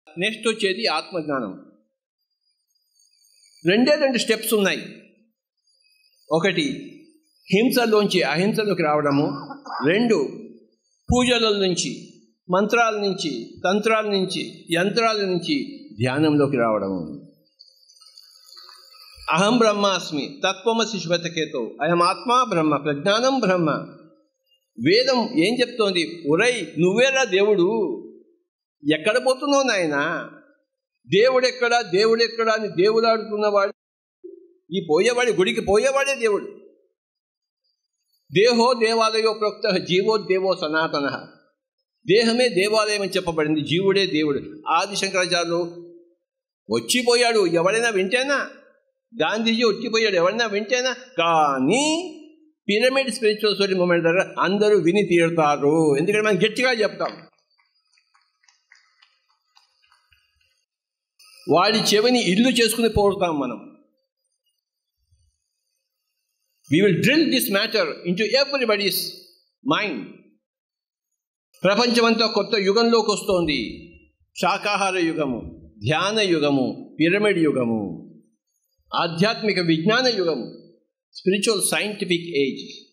next వచ్చేది ఆత్మజ్ఞానం రెండే రెండు స్టెప్స్ ఉన్నాయి ఒకటి హింసలోంచి అహింసలోకి రావడము రెండు పూజల నుంచి మంత్రాల నుంచి తంత్రాల నుంచి యంత్రాల నుంచి ధ్యానంలోకి రావడము అహం బ్రహ్మాస్మి తత్వమసి శ్వేతకేతో అయం ఆత్మా బ్రహ్మ ప్రజ్ఞానం బ్రహ్మ వేదం ఏం చెప్తోంది ఉరై నువ్వేరా దేవుడు ఎక్కడ పోతున్నావు నాయన దేవుడెక్కడా దేవుడెక్కడా అని దేవుడాడుతున్నవాడు ఈ పోయేవాడి గుడికి పోయేవాడే దేవుడు దేహో దేవాలయో ప్రోక్త జీవో దేవో సనాతన దేహమే దేవాలయం అని చెప్పబడింది జీవుడే దేవుడు ఆది శంకరాచార్యులు వచ్చిపోయాడు ఎవరైనా వింటేనా గాంధీజీ వచ్చిపోయాడు ఎవరైనా వింటేనా కానీ పిరమిడ్ స్పిరిచువల్ స్టోరీ మూమెంట్ దగ్గర అందరూ విని తీరుతారు ఎందుకంటే మనం గట్టిగా చెప్తాం వాడి చెవిని ఇల్లు చేసుకుని పోతాం మనం we will drill this matter into everybody's mind ప్రపంచమంతా కొత్త యుగంలోకి వస్తోంది శాకాహార యుగము ధ్యాన యుగము పిరమిడ్ యుగము ఆధ్యాత్మిక విజ్ఞాన యుగము స్పిరిచువల్ సైంటిఫిక్ ఏజ్